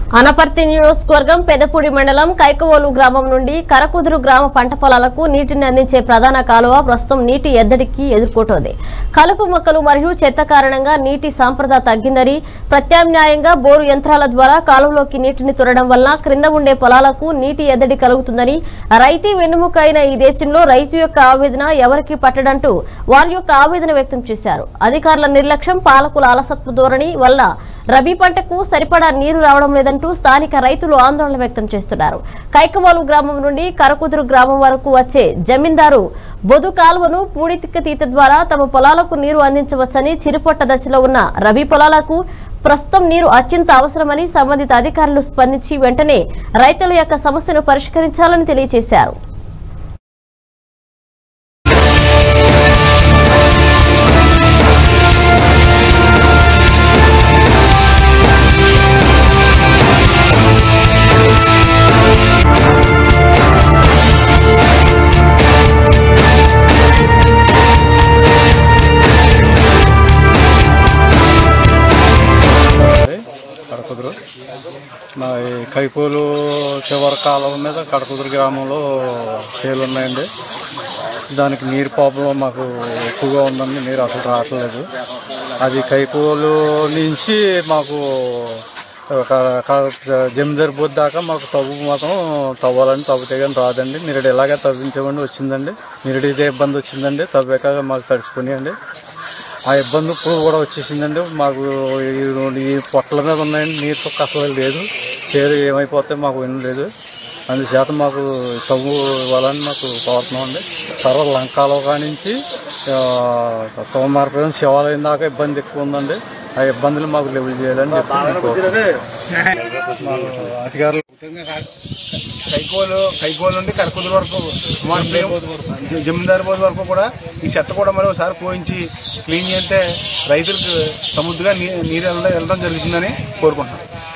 అనపర్తి నియోజకవర్గం పెదపూడి మండలం కైకవోలు గ్రామం నుండి కరకుదురు గ్రామ పంట పొలాలకు నీటిని అందించే ప్రధాన కాలువ ప్రస్తుతం నీటి ఎద్దడికి ఎదుర్కొంటోంది కలుపు మొక్కలు మరియు చెత్త కారణంగా నీటి సాంప్రద తగ్గిందని ప్రత్యామ్నాయంగా బోరు యంత్రాల ద్వారా కాలువలోకి నీటిని తొరడం వల్ల క్రింద ఉండే పొలాలకు నీటి ఎద్దడి కలుగుతుందని రైతీ వెన్నుముక అయిన ఈ దేశంలో రైతు యొక్క ఆవేదన ఎవరికి పట్టడంటూ వారి యొక్క ఆవేదన వ్యక్తం చేశారు అధికారుల నిర్లక్ష్యం పాలకుల అలసత్వ ధోరణి వల్ల రబీ పంటకు సరిపడా నీరు రావడం లేదంటూ స్థానిక రైతులు ఆందోళన వ్యక్తం చేస్తున్నారు కైకవాలు గ్రామం నుండి కరకుదురు గ్రామం వరకు వచ్చే జమీందారు బొదు కాలువను పూడితిక్క తీత ద్వారా తమ పొలాలకు నీరు అందించవచ్చని చిరుపొట్ట దశలో ఉన్న రబీ పొలాలకు ప్రస్తుతం నీరు అత్యంత అవసరమని సంబంధిత అధికారులు స్పందించి వెంటనే రైతుల యొక్క సమస్యను పరిష్కరించాలని తెలియజేశారు కడకుదురు మా ఈ కైపోలు చివరి కాలం మీద కడకుదురు గ్రామంలో చేలు ఉన్నాయండి దానికి నీరు ప్రాబ్లం మాకు ఎక్కువగా ఉందండి నీరు అసలు రావట్లేదు అది కైపోలు నుంచి మాకు ఒక జమీదారు బోధ దాకా మాకు తవ్వు మాత్రం తవ్వాలని తవ్వితే కానీ రాదండి నిరుడు ఇలాగే తవ్వించామండి వచ్చిందండి నిరుడు ఇదే ఇబ్బంది వచ్చిందండి తవ్వాక మాకు తడిసిపోయినాయండి ఆ ఇబ్బంది ఇప్పుడు కూడా వచ్చేసిందండి మాకు ఈ- ఈ పొట్టల మీద ఉన్నాయండి నీరు తొక్క అసలు లేదు చేరు ఏమైపోతే మాకు విన లేదు అందుచేత మాకు తవ్వు ఇవ్వాలని మాకు కోరుతున్నాం అండి తర్వాత లంకాలో కానించి తోమారపురం శివాలయం దాకా ఇబ్బంది ఎక్కువ ఉందండి ఆ ఇబ్బందులు మాకు లెవెల్ చేయాలని చెప్పి నేను కోరుతున్నాను. మాకు అధికారులు కైకోలు కైకోలు నుండి కరకుదురు వరకు సుమారు జ- జమీందారు బోధ వరకు కూడా ఈ చెత్త కూడా మరి ఒకసారి పోయించి క్లీన్ చేస్తే రైతులకు సముద్రంగా నీ- నీరు వెళ్ళడం వెళ్ళడం జరుగుతుందని కోరుకుంటున్నాం